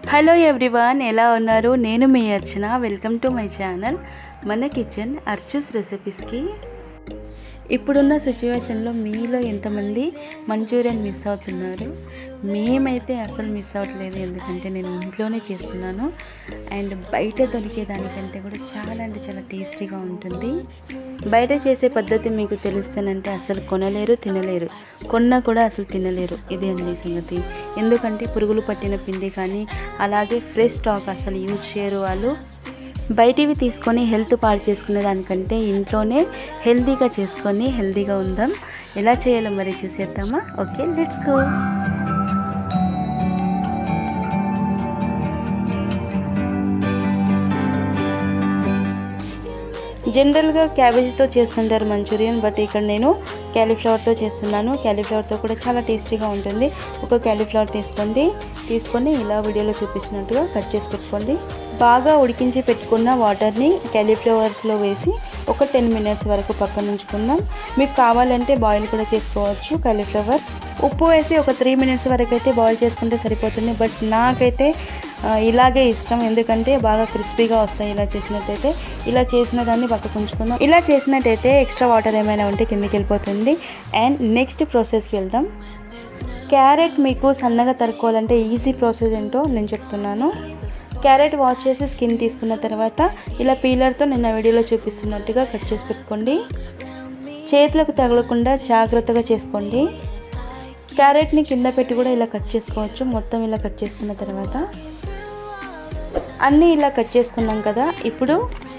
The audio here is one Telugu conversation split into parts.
హలో ఎవ్రీవన్ ఎలా ఉన్నారు నేను మీ Archana welcome to my channel మన కిచెన్ అర్చస్ రెసిపీస్కి ఇప్పుడున్న సిచ్యువేషన్లో మీలో ఎంతమంది మంచూరియన్ మిస్ అవుతున్నారు మేమైతే అసలు మిస్ అవ్వట్లేదు ఎందుకంటే నేను ఇంట్లోనే చేస్తున్నాను అండ్ బయట దొరికే దానికంటే కూడా చాలా అంటే చాలా టేస్టీగా ఉంటుంది బయట చేసే పద్ధతి మీకు తెలుస్తేనంటే అసలు కొనలేరు తినలేరు కొన్నా కూడా అసలు తినలేరు ఇదే అండి సంగతి ఎందుకంటే పురుగులు పట్టిన పిండి కానీ అలాగే ఫ్రెష్ స్టాక్ అసలు యూజ్ చేయరు వాళ్ళు బయటివి తీసుకొని హెల్త్ పాడు చేసుకునే దానికంటే ఇంట్లోనే హెల్తీగా చేసుకొని హెల్తీగా ఉందాం ఎలా చేయాలో మరి చూసేద్దామా ఓకే లెట్స్ గో జనరల్గా క్యాబేజ్తో చేస్తుంటారు మంచూరియన్ బట్ ఇక్కడ నేను క్యాలీఫ్లవర్తో చేస్తున్నాను క్యాలీఫ్లవర్తో కూడా చాలా టేస్టీగా ఉంటుంది ఒక క్యాలీఫ్లవర్ తీసుకోండి తీసుకొని ఇలా వీడియోలో చూపించినట్టుగా కట్ చేసి పెట్టుకోండి బాగా ఉడికించి పెట్టుకున్న వాటర్ని క్యాలీఫ్లవర్స్లో వేసి ఒక టెన్ మినిట్స్ వరకు పక్కన ఉంచుకుందాం మీకు కావాలంటే బాయిల్ కూడా చేసుకోవచ్చు కాలీఫ్లవర్ ఉప్పు వేసి ఒక త్రీ మినిట్స్ వరకు అయితే బాయిల్ చేసుకుంటే సరిపోతుంది బట్ నాకైతే ఆ, ఇలాగే ఇష్టం ఎందుకంటే బాగా క్రిస్పీగా వస్తాయి ఇలా చేసినట్టయితే ఇలా చేసిన దాన్ని పక్కకు ఉంచుకుందాం ఇలా చేసినట్టయితే ఎక్స్ట్రా వాటర్ ఏమైనా ఉంటే కిందకి వెళ్ళిపోతుంది అండ్ నెక్స్ట్ ప్రాసెస్కి వెళ్దాం క్యారెట్ మీకు సన్నగా తరుక్కోవాలంటే ఈజీ ప్రాసెస్ ఏంటో నేను చెప్తున్నాను క్యారెట్ వాష్ చేసి స్కిన్ తీసుకున్న తర్వాత ఇలా పీలర్తో నిన్న వీడియోలో చూపిస్తున్నట్టుగా కట్ చేసి పెట్టుకోండి చేతులకు తగలకుండా జాగ్రత్తగా చేసుకోండి క్యారెట్ని కింద పెట్టి కూడా ఇలా కట్ చేసుకోవచ్చు మొత్తం ఇలా కట్ చేసుకున్న తర్వాత అన్నీ ఇలా కట్ చేసుకున్నాం కదా ఇప్పుడు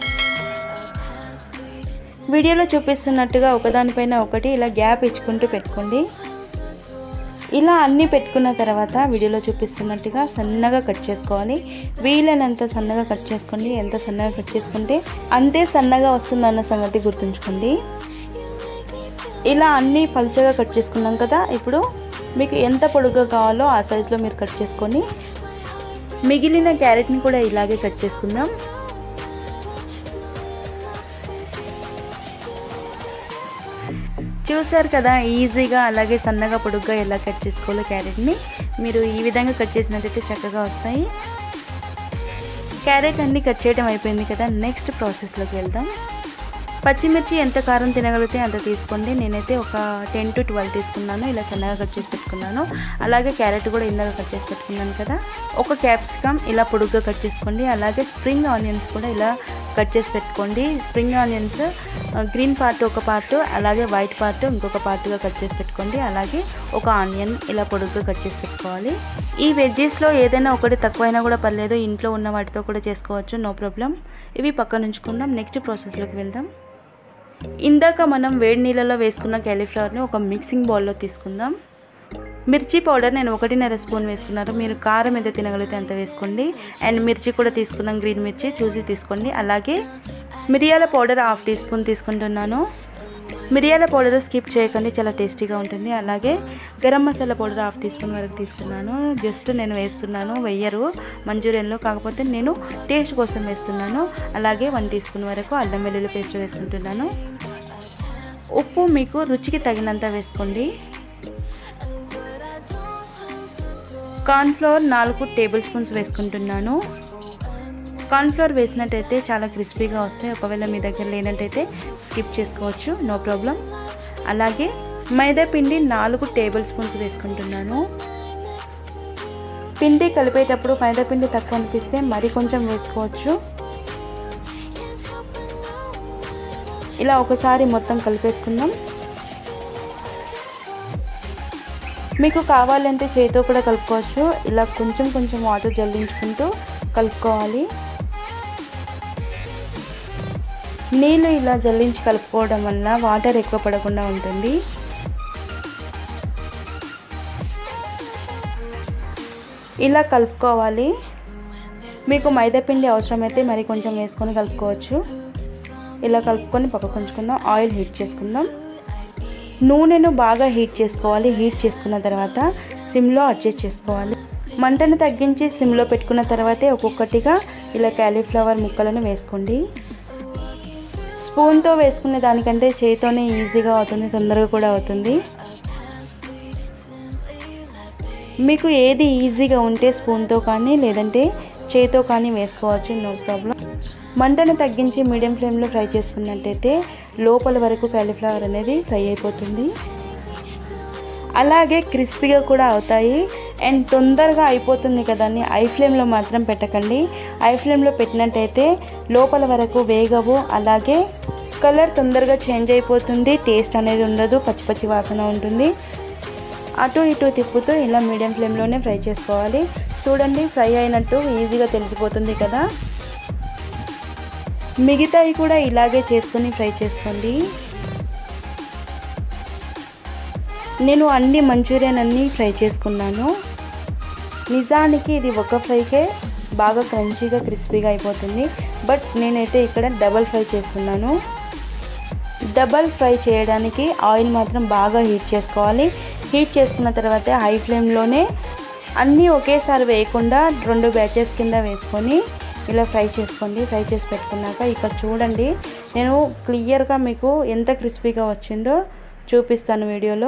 వీడియోలో చూపిస్తున్నట్టుగా ఒకదానిపైన ఒకటి ఇలా గ్యాప్ ఇచ్చుకుంటూ పెట్టుకోండి ఇలా అన్నీ పెట్టుకున్న తర్వాత వీడియోలో చూపిస్తున్నట్టుగా సన్నగా కట్ చేసుకోవాలి వీలైనంత సన్నగా కట్ చేసుకోండి ఎంత సన్నగా కట్ చేసుకుంటే అంతే సన్నగా వస్తుందన్న సంగతి గుర్తుంచుకోండి ఇలా అన్నీ పలుచగా కట్ చేసుకున్నాం కదా ఇప్పుడు మీకు ఎంత పొడుగా కావాలో ఆ సైజులో మీరు కట్ చేసుకొని మిగిలిన క్యారెట్ని కూడా ఇలాగే కట్ చేసుకుందాం చూసారు కదా ఈజీగా అలాగే సన్నగా పొడుగ్గా ఎలా కట్ చేసుకోవాలో క్యారెట్ని మీరు ఈ విధంగా కట్ చేసినట్టయితే చక్కగా వస్తాయి క్యారెట్ అన్ని కట్ చేయడం అయిపోయింది కదా నెక్స్ట్ ప్రాసెస్లోకి వెళ్దాం పచ్చిమిర్చి ఎంత కారం తినగలిగితే అంత తీసుకోండి నేనైతే ఒక టెన్ టు ట్వెల్వ్ తీసుకున్నాను ఇలా సన్నగా కట్ చేసి పెట్టుకున్నాను అలాగే క్యారెట్ కూడా ఇందాక కట్ చేసి పెట్టుకున్నాను కదా ఒక క్యాప్సికమ్ ఇలా పొడుగ్గా కట్ చేసుకోండి అలాగే స్ప్రింగ్ ఆనియన్స్ కూడా ఇలా కట్ చేసి పెట్టుకోండి స్ప్రింగ్ ఆనియన్స్ గ్రీన్ పార్ట్ ఒక పార్ట్ అలాగే వైట్ పార్ట్ ఇంకొక పార్ట్గా కట్ చేసి పెట్టుకోండి అలాగే ఒక ఆనియన్ ఇలా పొడుగ్గా కట్ చేసి పెట్టుకోవాలి ఈ వెజ్జెస్లో ఏదైనా ఒకటి తక్కువైనా కూడా పర్లేదు ఇంట్లో ఉన్న వాటితో కూడా చేసుకోవచ్చు నో ప్రాబ్లం ఇవి పక్కన ఉంచుకుందాం నెక్స్ట్ ప్రాసెస్లోకి వెళ్దాం ఇందాక మనం వేడి నీళ్ళలో వేసుకున్న క్యాలీఫ్లవర్ని ఒక మిక్సింగ్ బౌల్లో తీసుకుందాం మిర్చి పౌడర్ నేను ఒకటిన్నర స్పూన్ వేసుకున్నాను మీరు కారం ఎంత తినగలిగితే అంత వేసుకోండి అండ్ మిర్చి కూడా తీసుకున్నాం గ్రీన్ మిర్చి చూసి తీసుకోండి అలాగే మిరియాల పౌడర్ హాఫ్ టీ స్పూన్ తీసుకుంటున్నాను మిరియాల పౌడర్ స్కిప్ చేయకండి చాలా టేస్టీగా ఉంటుంది అలాగే garam masala powder half teaspoon వరకు తీసుకున్నాను జస్ట్ నేను వేస్తున్నాను వెయ్యరు మంచూరియన్లో కాకపోతే నేను టేస్ట్ కోసం వేస్తున్నాను అలాగే వన్ టీ స్పూన్ వరకు అల్లం వెల్లుల్లి పేస్ట్ వేసుకుంటున్నాను ఉప్పు మీకు రుచికి తగినంత వేసుకోండి కార్న్ఫ్లోర్ నాలుగు టేబుల్ స్పూన్స్ వేసుకుంటున్నాను కార్న్ఫ్లోర్ వేసినట్టయితే చాలా క్రిస్పీగా వస్తాయి ఒకవేళ మీ దగ్గర లేనట్టయితే స్కిప్ చేసుకోవచ్చు నో ప్రాబ్లం అలాగే మైదా పిండి నాలుగు టేబుల్ స్పూన్స్ వేసుకుంటున్నాను పిండి కలిపేటప్పుడు మైదా పిండి తక్కువ అనిపిస్తే మరి కొంచెం వేసుకోవచ్చు ఇలా ఒకసారి మొత్తం కలిపేసుకుందాం మీకు కావాలంటే చేతితో కూడా కలుపుకోవచ్చు ఇలా కొంచెం కొంచెం వాటర్ జల్లించుకుంటూ కలుపుకోవాలి నీళ్ళు ఇలా జల్లించి కలుపుకోవడం వల్ల వాటర్ ఎక్కువ పడకుండా ఉంటుంది ఇలా కలుపుకోవాలి మీకు మైదాపిండి అవసరమైతే మరి కొంచెం వేసుకొని కలుపుకోవచ్చు ఇలా కలుపుకొని పక్కకు ఉంచుకుందాం ఆయిల్ హీట్ చేసుకుందాం నూనెను బాగా హీట్ చేసుకోవాలి హీట్ చేసుకున్న తర్వాత సిమ్లో అడ్జస్ట్ చేసుకోవాలి మంటను తగ్గించి సిమ్లో పెట్టుకున్న తర్వాతే ఒక్కొక్కటిగా ఇలా క్యాలీఫ్లవర్ ముక్కలను వేసుకోండి స్పూన్తో వేసుకునే దానికంటే చేతితోనే ఈజీగా అవుతుంది తొందరగా కూడా అవుతుంది మీకు ఏది ఈజీగా ఉంటే స్పూన్తో కానీ లేదంటే చేతితో కానీ వేసుకోవచ్చు నో ప్రాబ్లం మంటను తగ్గించి మీడియం ఫ్లేమ్లో ఫ్రై చేసుకున్నట్టయితే లోపల వరకు కాలీఫ్లవర్ అనేది ఫ్రై అయిపోతుంది అలాగే క్రిస్పీగా కూడా అవుతాయి అండ్ తొందరగా అయిపోతుంది కదా అని ఐ ఫ్లేమ్లో మాత్రం పెట్టకండి ఐ ఫ్లేమ్లో పెట్టినట్టయితే లోపల వరకు వేగవు అలాగే కలర్ తొందరగా చేంజ్ అయిపోతుంది టేస్ట్ అనేది ఉండదు పచ్చి పచ్చి వాసన ఉంటుంది అటు ఇటు తిప్పుతూ ఇలా మీడియం ఫ్లేమ్లోనే ఫ్రై చేసుకోవాలి చూడండి ఫ్రై అయినట్టు ఈజీగా తెలిసిపోతుంది కదా మిగతాయి కూడా ఇలాగే చేసుకొని ఫ్రై చేసుకోండి నేను అన్ని మంచూరియన్ అన్నీ ఫ్రై చేసుకున్నాను నిజానికి ఇది ఒక ఫ్రైకే బాగా క్రంచీగా క్రిస్పీగా అయిపోతుంది బట్ నేనైతే ఇక్కడ డబల్ ఫ్రై చేస్తున్నాను డబల్ ఫ్రై చేయడానికి ఆయిల్ మాత్రం బాగా హీట్ చేసుకోవాలి హీట్ చేసుకున్న తర్వాత హై ఫ్లేమ్లోనే అన్నీ ఒకేసారి వేయకుండా రెండు బ్యాచెస్ కింద వేసుకొని ఇలా ఫ్రై చేసుకోండి ఫ్రై చేసి పెట్టుకున్నాక ఇక్కడ చూడండి నేను క్లియర్గా మీకు ఎంత క్రిస్పీగా వచ్చిందో చూపిస్తాను వీడియోలో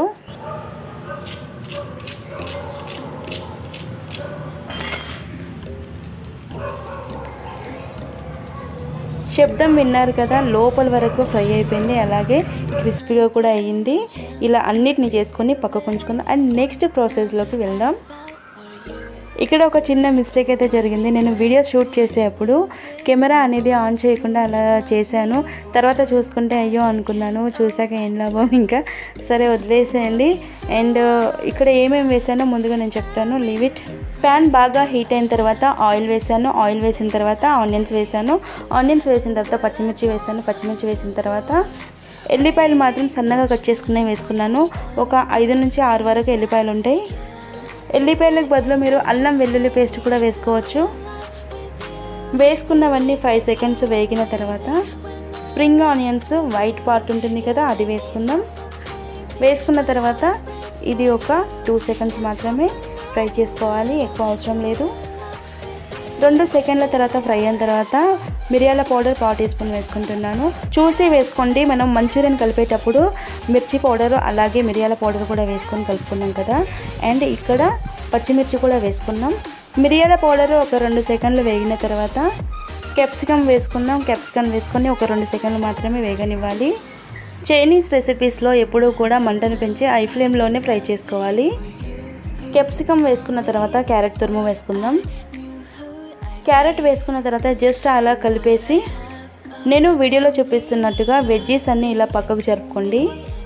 శబ్దం విన్నారు కదా లోపల వరకు ఫ్రై అయిపోయింది అలాగే క్రిస్పీగా కూడా అయ్యింది ఇలా అన్నిటిని చేసుకొని పక్కకు ఉంచుకుందాం అండ్ నెక్స్ట్ ప్రాసెస్లోకి వెళ్దాం ఇక్కడ ఒక చిన్న మిస్టేక్ అయితే జరిగింది నేను వీడియో షూట్ చేసేటప్పుడు కెమెరా అనేది ఆన్ చేయకుండా అలా చేశాను తర్వాత చూసుకుంటే అయ్యో అనుకున్నాను చూశాక ఏం లాభం ఇంకా సరే వదిలేసేయండి అండ్ ఇక్కడ ఏమేమి వేసానో ముందుగా నేను చెప్తాను లీవ్ ఇట్ ప్యాన్ బాగా హీట్ అయిన తర్వాత ఆయిల్ వేసాను ఆయిల్ వేసిన తర్వాత ఆనియన్స్ వేసాను ఆనియన్స్ వేసిన తర్వాత పచ్చిమిర్చి వేసాను పచ్చిమిర్చి వేసిన తర్వాత ఎల్లిపాయలు మాత్రం సన్నగా కట్ చేసుకునే వేసుకున్నాను ఒక ఐదు నుంచి ఆరు వరకు ఎల్లిపాయలు ఉంటాయి ఎల్లిపాయలకు బదులు మీరు అల్లం వెల్లుల్లి పేస్ట్ కూడా వేసుకోవచ్చు వేసుకున్నవన్నీ ఫైవ్ సెకండ్స్ వేగిన తర్వాత స్ప్రింగ్ ఆనియన్స్ వైట్ పార్ట్ ఉంటుంది కదా అది వేసుకుందాం వేసుకున్న తర్వాత ఇది ఒక టూ సెకండ్స్ మాత్రమే ఫ్రై చేసుకోవాలి ఎక్కువ అవసరం లేదు రెండు సెకండ్ల తర్వాత ఫ్రై అయిన తర్వాత మిరియాల పౌడర్ పావు టీ స్పూన్ వేసుకుంటున్నాను చూసి వేసుకోండి మనం మంచూరియన్ కలిపేటప్పుడు మిర్చి పౌడర్ అలాగే మిరియాల పౌడర్ కూడా వేసుకొని కలుపుకున్నాం కదా అండ్ ఇక్కడ పచ్చిమిర్చి కూడా వేసుకున్నాం మిరియాల పౌడర్ ఒక రెండు సెకండ్లు వేగిన తర్వాత కెప్సికమ్ వేసుకున్నాం కెప్సికమ్ వేసుకొని ఒక రెండు సెకండ్లు మాత్రమే వేగనివ్వాలి చైనీస్ రెసిపీస్లో ఎప్పుడూ కూడా మంటను పెంచి ఐ ఫ్లేమ్లోనే ఫ్రై చేసుకోవాలి కెప్సికమ్ వేసుకున్న తర్వాత క్యారెట్ తురుము వేసుకుందాం క్యారెట్ వేసుకున్న తర్వాత జస్ట్ అలా కలిపేసి నేను వీడియోలో చూపిస్తున్నట్టుగా వెజ్జీస్ అన్నీ ఇలా పక్కకు జరుపుకోండి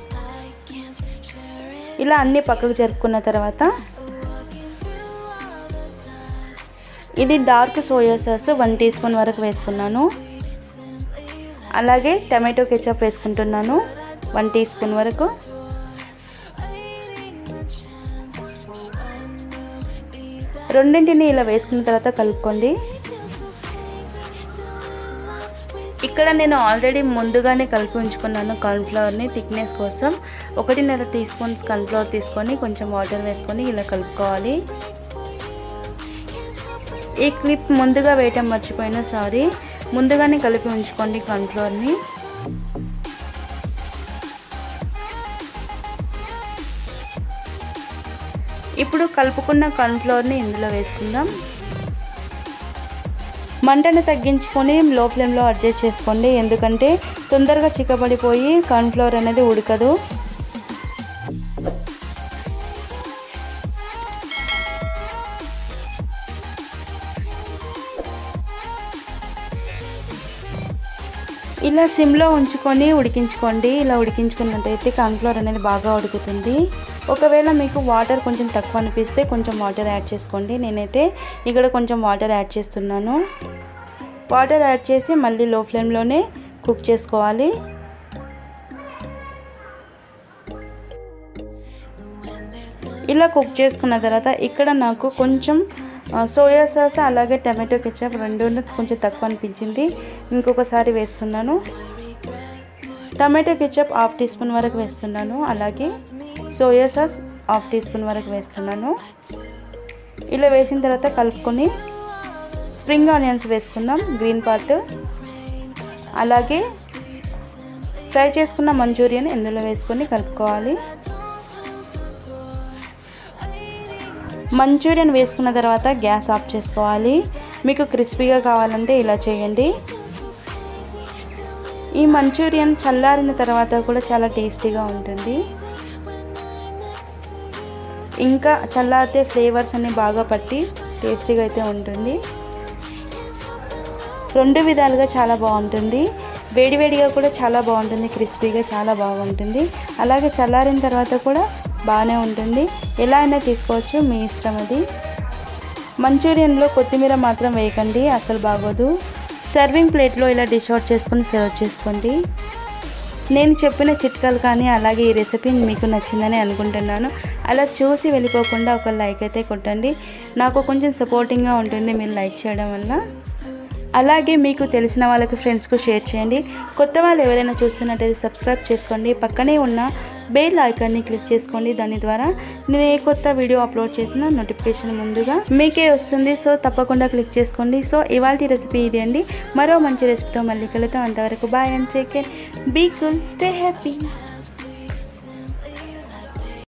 ఇలా అన్నీ పక్కకు జరుపుకున్న తర్వాత ఇది dark soya sauce one teaspoon వరకు వేసుకున్నాను అలాగే టమాటో కెచప్ వేసుకుంటున్నాను వన్ టీ స్పూన్ వరకు రెండింటిని ఇలా వేసుకున్న తర్వాత కలుపుకోండి ఇక్కడ నేను ఆల్రెడీ ముందుగానే కలిపి ఉంచుకున్నాను కార్న్ఫ్లవర్ని థిక్నెస్ కోసం ఒకటిన్నర టీ స్పూన్స్ కార్న్ఫ్లవర్ తీసుకొని కొంచెం వాటర్ వేసుకొని ఇలా కలుపుకోవాలి ఈ క్లిప్ ముందుగా వేయటం మర్చిపోయినా సారీ ముందుగానే కలిపి ఉంచుకోండి కార్న్ఫ్లవర్ని ఇప్పుడు కలుపుకున్న కార్న్ఫ్లవర్ని ఇందులో వేసుకుందాం మంటను తగ్గించుకొని లో ఫ్లేమ్లో అడ్జస్ట్ చేసుకోండి ఎందుకంటే తొందరగా చిక్కబడిపోయి కార్న్ఫ్లవర్ అనేది ఉడకదు ఇలా సిమ్లో ఉంచుకొని ఉడికించుకోండి ఇలా ఉడికించుకున్నట్టయితే కార్న్ఫ్లవర్ అనేది బాగా ఉడుకుతుంది ఒకవేళ మీకు వాటర్ కొంచెం తక్కువ అనిపిస్తే కొంచెం వాటర్ యాడ్ చేసుకోండి నేనైతే ఇక్కడ కొంచెం వాటర్ యాడ్ చేస్తున్నాను వాటర్ యాడ్ చేసి మళ్ళీ లో ఫ్లేమ్లోనే కుక్ చేసుకోవాలి ఇలా కుక్ చేసుకున్న తర్వాత ఇక్కడ నాకు కొంచెం సోయా సాస్ అలాగే టమాటో కెచప్ రెండు కొంచెం తక్కువ అనిపించింది ఇంకొకసారి వేస్తున్నాను tomato ketchup half teaspoon వరకు వేస్తున్నాను అలాగే soya sauce half teaspoon వరకు వేస్తున్నాను ఇలా వేసిన తర్వాత కలుపుకొని స్ప్రింగ్ ఆనియన్స్ వేసుకుందాం గ్రీన్ పార్ట్ అలాగే ఫ్రై చేసుకున్న మంచూరియన్ ఇందులో వేసుకొని కలుపుకోవాలి మంచూరియన్ వేసుకున్న తర్వాత గ్యాస్ ఆఫ్ చేసుకోవాలి మీకు క్రిస్పీగా కావాలంటే ఇలా చేయండి ఈ మంచూరియన్ చల్లారిన తర్వాత కూడా చాలా టేస్టీగా ఉంటుంది ఇంకా చల్లారితే ఫ్లేవర్స్ అన్ని బాగా పట్టి టేస్టీగా అయితే ఉంటుంది రెండు విధాలుగా చాలా బాగుంటుంది వేడివేడిగా కూడా చాలా బాగుంటుంది క్రిస్పీగా చాలా బాగుంటుంది అలాగే చల్లారిన తర్వాత కూడా బాగానే ఉంటుంది ఎలా అయినా తీసుకోవచ్చు మీ ఇష్టం అది మంచూరియన్లో కొత్తిమీర మాత్రం వేయకండి అసలు బాగోదు సర్వింగ్ ప్లేట్లో ఇలా డిష్ అవుట్ చేసుకొని సర్వ్ చేసుకోండి నేను చెప్పిన చిట్కాలు కానీ అలాగే ఈ రెసిపీ మీకు నచ్చిందని అనుకుంటున్నాను అలా చూసి వెళ్ళిపోకుండా ఒక లైక్ అయితే కొట్టండి నాకు కొంచెం సపోర్టింగ్గా ఉంటుంది మీరు లైక్ చేయడం వల్ల అలాగే మీకు తెలిసిన వాళ్ళకి ఫ్రెండ్స్కు షేర్ చేయండి కొత్త వాళ్ళు ఎవరైనా చూస్తున్నట్టయితే సబ్స్క్రైబ్ చేసుకోండి పక్కనే ఉన్న బెల్ ఐకాన్ని క్లిక్ చేసుకోండి దాని ద్వారా నేను ఏ కొత్త వీడియో అప్లోడ్ చేసినా నోటిఫికేషన్ ముందుగా మీకే వస్తుంది సో తప్పకుండా క్లిక్ చేసుకోండి సో ఇవాళ రెసిపీ ఇది అండి మరో మంచి రెసిపీతో మళ్ళీ కలుద్దాం అంతవరకు bye and take care be cool stay happy